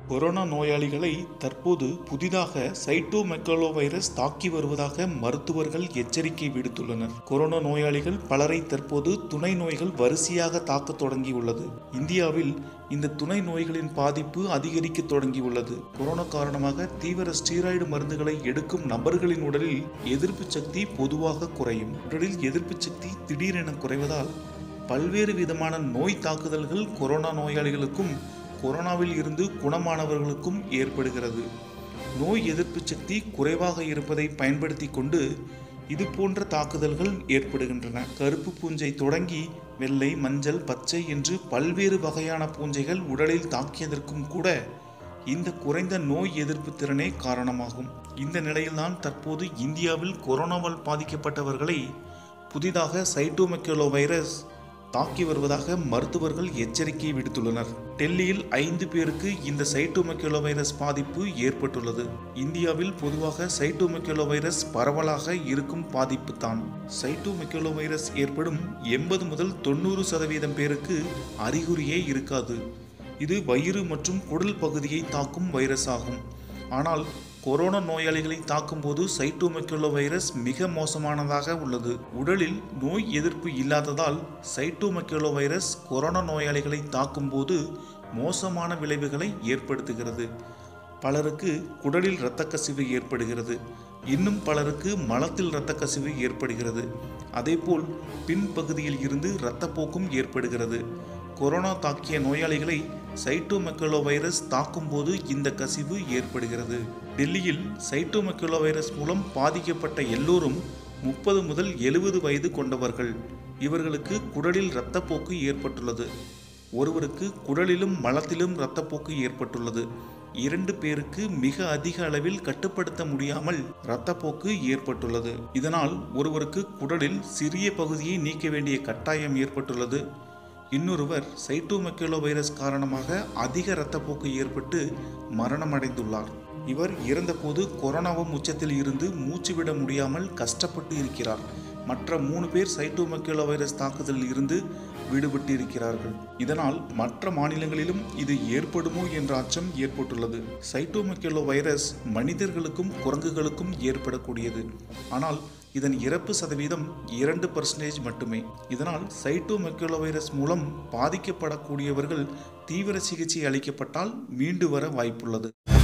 corona நோயாளிகளை தற்போது புதிதாக சைட்டோமெக்கலோ வைரஸ் தாக்கி வருவதாக மருத்துவர்கள் எச்சரிக்கை விடுத்துள்ளனர் கொரோனா நோயாளிகள் பலரை தற்போது துணை நோய்கள் வரிசையாக தாக்க தொடங்கியுள்ளது இந்தியாவில் இந்த துணை நோய்களின் பாதிப்பு அதிகரிக்க தொடங்கியுள்ளது கொரோனா காரணமாக தீவிர ஸ்டீராய்டு மருந்துகளை எடுக்கும் நபர்களின் உடலில் எதிர்ப்பு சக்தி பொதுவாக குறையும் உடலில் எதிர்ப்பு சக்தி திடீரென குறைவதால் பல்வேறு விதமான நோய் தாக்குதல்கள் கொரோனா நோயாளிகளுக்கும் கொரோனாவில் இருந்து குணமானவர்களுக்கும் ஏற்படுகிறது நோய் எதிர்ப்பு சக்தி குறைவாக இருப்பதை பயன்படுத்தி கொண்டு இது போன்ற தாக்குதல்கள் ஏற்படுகின்றன கருப்பு பூஞ்சை தொடங்கி வெள்ளை மஞ்சள் பச்சை என்று பல்வேறு வகையான பூஞ்சைகள் உடலில் தாக்கியதற்கும் கூட இந்த குறைந்த நோய் எதிர்ப்பு திறனே காரணமாகும் இந்த நிலையில்தான் தற்போது இந்தியாவில் கொரோனாவால் பாதிக்கப்பட்டவர்களை புதிதாக சைட்டோமெக்கலோ வைரஸ் தாக்கி வருவதாக மருத்துவர்கள் எச்சரிக்கை விடுத்துள்ளனர் டெல்லியில் ஐந்து பேருக்கு இந்த சைட்டோமெக்கலோ வைரஸ் பாதிப்பு ஏற்பட்டுள்ளது இந்தியாவில் பொதுவாக சைட்டோமெக்கலோ வைரஸ் பரவலாக இருக்கும் பாதிப்பு தான் சைட்டோமெக்கலோ வைரஸ் ஏற்படும் எண்பது முதல் தொண்ணூறு சதவீதம் பேருக்கு அறிகுறியே இருக்காது இது வயிறு மற்றும் குடல் பகுதியை தாக்கும் வைரஸ் ஆகும் ஆனால் கொரோனா நோயாளிகளை தாக்கும்போது சைட்டோமெக்கலோ வைரஸ் மிக மோசமானதாக உள்ளது உடலில் நோய் எதிர்ப்பு இல்லாததால் சைட்டோமெக்கலோ வைரஸ் கொரோனா நோயாளிகளை தாக்கும்போது மோசமான விளைவுகளை ஏற்படுத்துகிறது பலருக்கு குடலில் இரத்த கசிவு ஏற்படுகிறது இன்னும் பலருக்கு மலத்தில் இரத்த கசிவு ஏற்படுகிறது அதேபோல் பின்பகுதியில் இருந்து இரத்தப்போக்கும் ஏற்படுகிறது கொரோனா தாக்கிய நோயாளிகளை சைட்டோமெக்கலோ வைரஸ் தாக்கும்போது இந்த கசிவு ஏற்படுகிறது டெல்லியில் சைட்டோமெக்கலோ வைரஸ் மூலம் பாதிக்கப்பட்ட எல்லோரும் முப்பது முதல் எழுபது வயது கொண்டவர்கள் இவர்களுக்கு குடலில் இரத்தப்போக்கு ஏற்பட்டுள்ளது ஒருவருக்கு குடலிலும் மலத்திலும் இரத்தப்போக்கு ஏற்பட்டுள்ளது இரண்டு பேருக்கு மிக அதிக அளவில் கட்டுப்படுத்த முடியாமல் இரத்தப்போக்கு ஏற்பட்டுள்ளது இதனால் ஒருவருக்கு குடலில் சிறிய பகுதியை நீக்க வேண்டிய கட்டாயம் ஏற்பட்டுள்ளது இன்னொருவர் சைட்டோமெக்கலோ வைரஸ் காரணமாக அதிக இரத்தப்போக்கு ஏற்பட்டு மரணமடைந்துள்ளார் இவர் இறந்தபோது கொரோனாவும் உச்சத்தில் இருந்து மூச்சுவிட முடியாமல் கஷ்டப்பட்டு இருக்கிறார் மற்ற மூணு பேர் சைட்டோமெக்கலோ வைரஸ் தாக்குதலில் இருந்து விடுபட்டு இருக்கிறார்கள் இதனால் மற்ற மாநிலங்களிலும் இது ஏற்படுமோ என்ற அச்சம் ஏற்பட்டுள்ளது சைட்டோமெக்கலோ வைரஸ் மனிதர்களுக்கும் குரங்குகளுக்கும் ஏற்படக்கூடியது ஆனால் இதன் இறப்பு சதவீதம் இரண்டு பர்சன்டேஜ் மட்டுமே இதனால் சைட்டோமெக்கலோ வைரஸ் மூலம் பாதிக்கப்படக்கூடியவர்கள் தீவிர சிகிச்சை அளிக்கப்பட்டால் மீண்டு வர வாய்ப்புள்ளது